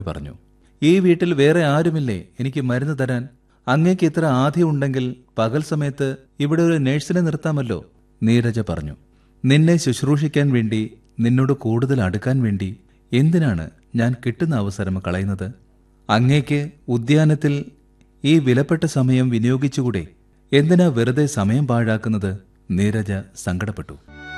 പറഞ്ഞു ഈ വീട്ടിൽ വേറെ ആരുമില്ലേ എനിക്ക് മരുന്ന് തരാൻ അങ്ങേക്ക് ഇത്ര ആദ്യം ഉണ്ടെങ്കിൽ പകൽ സമയത്ത് ഇവിടെ ഒരു നഴ്സിനെ നിർത്താമല്ലോ നീരജ പറഞ്ഞു നിന്നെ ശുശ്രൂഷിക്കാൻ വേണ്ടി നിന്നോട് കൂടുതൽ അടുക്കാൻ വേണ്ടി എന്തിനാണ് ഞാൻ കിട്ടുന്ന അവസരം കളയുന്നത് അങ്ങേക്ക് ഉദ്യാനത്തിൽ ഈ വിലപ്പെട്ട സമയം വിനിയോഗിച്ചുകൂടെ എന്തിനാ വെറുതെ സമയം പാഴാക്കുന്നത് നീരജ സങ്കടപ്പെട്ടു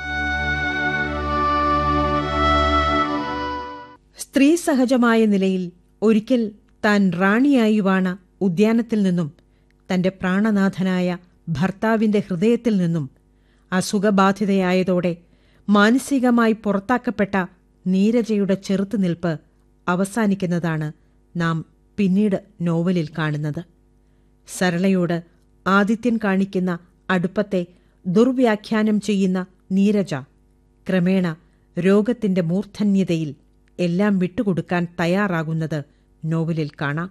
സ്ത്രീ സഹജമായ നിലയിൽ ഒരിക്കൽ താൻ റാണിയായി വാണ ഉദ്യാനത്തിൽ നിന്നും തന്റെ പ്രാണനാഥനായ ഭർത്താവിന്റെ ഹൃദയത്തിൽ നിന്നും അസുഖബാധിതയായതോടെ മാനസികമായി പുറത്താക്കപ്പെട്ട നീരജയുടെ ചെറുത്തുനിൽപ്പ് അവസാനിക്കുന്നതാണ് നാം പിന്നീട് നോവലിൽ കാണുന്നത് സരളയോട് ആദിത്യൻ കാണിക്കുന്ന അടുപ്പത്തെ ദുർവ്യാഖ്യാനം ചെയ്യുന്ന നീരജ ക്രമേണ രോഗത്തിന്റെ മൂർധന്യതയിൽ എല്ലാം വിട്ടുകൊടുക്കാൻ തയ്യാറാകുന്നത് നോവലിൽ കാണാം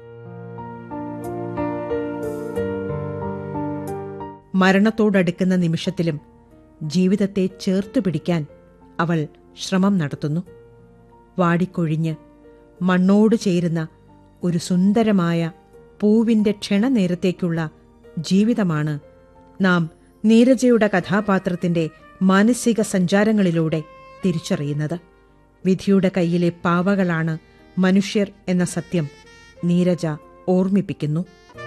മരണത്തോടടുക്കുന്ന നിമിഷത്തിലും ജീവിതത്തെ ചേർത്തു പിടിക്കാൻ അവൾ ശ്രമം നടത്തുന്നു വാടിക്കൊഴിഞ്ഞ് മണ്ണോട് ചേരുന്ന ഒരു സുന്ദരമായ പൂവിന്റെ ക്ഷണനേരത്തേക്കുള്ള ജീവിതമാണ് നാം നീരജയുടെ കഥാപാത്രത്തിന്റെ മാനസിക സഞ്ചാരങ്ങളിലൂടെ തിരിച്ചറിയുന്നത് വിധിയുടെ കയ്യിലെ പാവകളാണ് മനുഷ്യർ എന്ന സത്യം നീരജ ഓർമ്മിപ്പിക്കുന്നു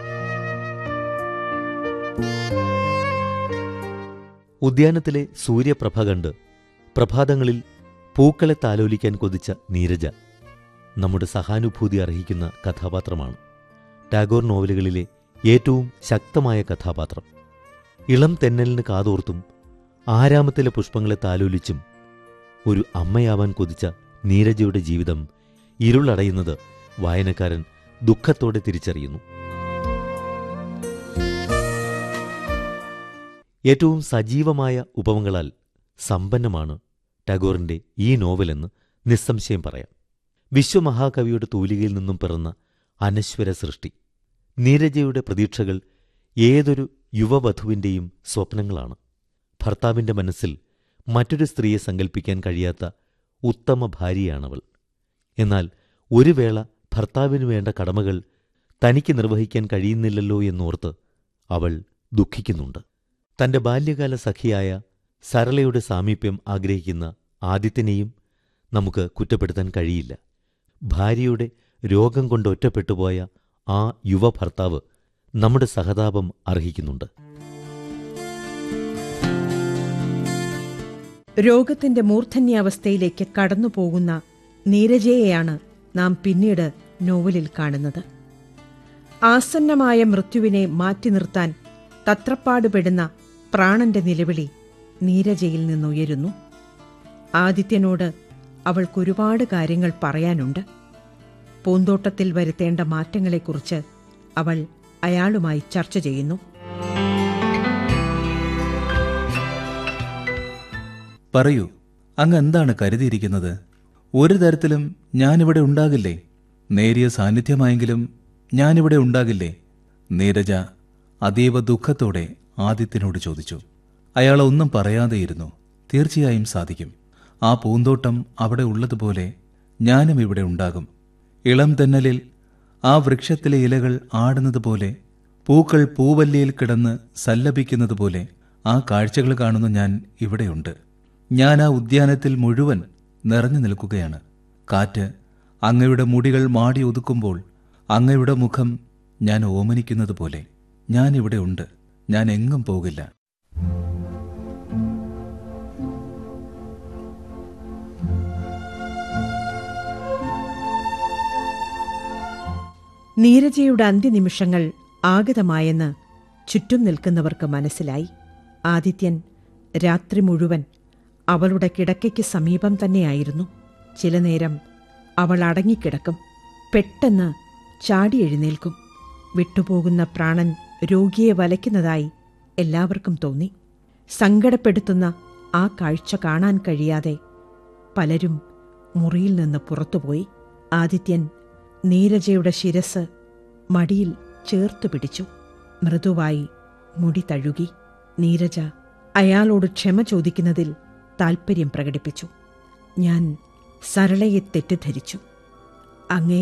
ഉദ്യാനത്തിലെ സൂര്യപ്രഭ കണ്ട് പ്രഭാതങ്ങളിൽ പൂക്കളെ താലോലിക്കാൻ കൊതിച്ച നീരജ നമ്മുടെ സഹാനുഭൂതി അർഹിക്കുന്ന കഥാപാത്രമാണ് ടാഗോർ നോവലുകളിലെ ഏറ്റവും ശക്തമായ കഥാപാത്രം ഇളം തെന്നലിന് കാതോർത്തും ആരാമത്തിലെ പുഷ്പങ്ങളെ താലോലിച്ചും ഒരു അമ്മയാവാൻ കൊതിച്ച നീരജയുടെ ജീവിതം ഇരുളടയുന്നത് വായനക്കാരൻ ദുഃഖത്തോടെ തിരിച്ചറിയുന്നു ഏറ്റവും സജീവമായ ഉപമകളാൽ സമ്പന്നമാണ് ടാഗോറിന്റെ ഈ നോവലെന്ന് നിസ്സംശയം പറയാം വിശ്വമഹാകവിയുടെ തൂലികയിൽ നിന്നും പിറന്ന അനശ്വര സൃഷ്ടി നീരജയുടെ പ്രതീക്ഷകൾ ഏതൊരു യുവവധുവിന്റെയും സ്വപ്നങ്ങളാണ് ഭർത്താവിന്റെ മനസ്സിൽ മറ്റൊരു സ്ത്രീയെ സങ്കല്പിക്കാൻ കഴിയാത്ത ഉത്തമ ഭാര്യയാണവൾ എന്നാൽ ഒരു വേള ഭർത്താവിനു വേണ്ട കടമകൾ തനിക്ക് നിർവഹിക്കാൻ കഴിയുന്നില്ലല്ലോ എന്നോർത്ത് അവൾ ദുഃഖിക്കുന്നുണ്ട് തന്റെ ബാല്യകാല സഖിയായ സരളയുടെ സാമീപ്യം ആഗ്രഹിക്കുന്ന ആദിത്യനെയും നമുക്ക് കുറ്റപ്പെടുത്താൻ കഴിയില്ല ഭാര്യയുടെ രോഗം കൊണ്ട് ഒറ്റപ്പെട്ടുപോയ ആ യുവ ഭർത്താവ് നമ്മുടെ സഹതാപം അർഹിക്കുന്നുണ്ട് രോഗത്തിന്റെ മൂർധന്യാവസ്ഥയിലേക്ക് കടന്നുപോകുന്ന നീരജയെയാണ് നാം പിന്നീട് നോവലിൽ കാണുന്നത് ആസന്നമായ മൃത്യുവിനെ മാറ്റി നിർത്താൻ തത്രപ്പാടുപെടുന്ന പ്രാണന്റെ നിലവിളി നീരജയിൽ നിന്നുയരുന്നു ആദിത്യനോട് അവൾക്കൊരുപാട് കാര്യങ്ങൾ പറയാനുണ്ട് പൂന്തോട്ടത്തിൽ വരുത്തേണ്ട മാറ്റങ്ങളെക്കുറിച്ച് അവൾ അയാളുമായി ചർച്ച ചെയ്യുന്നു പറയൂ അങ്ങ് എന്താണ് കരുതിയിരിക്കുന്നത് ഒരു തരത്തിലും ഞാനിവിടെ ഉണ്ടാകില്ലേ നേരിയ സാന്നിധ്യമായെങ്കിലും ഞാനിവിടെ ഉണ്ടാകില്ലേ നീരജ അതീവ ദുഃഖത്തോടെ ആദിത്യനോട് ചോദിച്ചു അയാൾ ഒന്നും പറയാതെയിരുന്നു തീർച്ചയായും സാധിക്കും ആ പൂന്തോട്ടം അവിടെ ഉള്ളതുപോലെ ഞാനും ഇവിടെ ഉണ്ടാകും ഇളം തെന്നലിൽ ആ വൃക്ഷത്തിലെ ഇലകൾ ആടുന്നത് പോലെ പൂക്കൾ പൂവല്ലിയിൽ കിടന്ന് സല്ലപിക്കുന്നത് പോലെ ആ കാഴ്ചകൾ കാണുന്ന ഞാൻ ഇവിടെയുണ്ട് ഞാൻ ആ ഉദ്യാനത്തിൽ മുഴുവൻ നിറഞ്ഞു നിൽക്കുകയാണ് കാറ്റ് അങ്ങയുടെ മുടികൾ മാടി ഒതുക്കുമ്പോൾ അങ്ങയുടെ മുഖം ഞാൻ ഓമനിക്കുന്നത് പോലെ ഞാൻ ഇവിടെ ഉണ്ട് ഞാൻ എങ്ങും പോകില്ല നീരജയുടെ അന്ത്യനിമിഷങ്ങൾ ആഗതമായെന്ന് ചുറ്റും നിൽക്കുന്നവർക്ക് മനസ്സിലായി ആദിത്യൻ രാത്രി മുഴുവൻ അവളുടെ കിടക്കയ്ക്ക് സമീപം തന്നെയായിരുന്നു ചില നേരം അവൾ അടങ്ങിക്കിടക്കും പെട്ടെന്ന് ചാടി എഴുന്നേൽക്കും വിട്ടുപോകുന്ന പ്രാണൻ രോഗിയെ വലയ്ക്കുന്നതായി എല്ലാവർക്കും തോന്നി സങ്കടപ്പെടുത്തുന്ന ആ കാഴ്ച കാണാൻ കഴിയാതെ പലരും മുറിയിൽ നിന്ന് പുറത്തുപോയി ആദിത്യൻ നീരജയുടെ ശിരസ് മടിയിൽ ചേർത്തു പിടിച്ചു മൃദുവായി മുടി തഴുകി നീരജ അയാളോട് ക്ഷമ ചോദിക്കുന്നതിൽ താൽപ്പര്യം പ്രകടിപ്പിച്ചു ഞാൻ സരളയെ തെറ്റിദ്ധരിച്ചു അങ്ങേ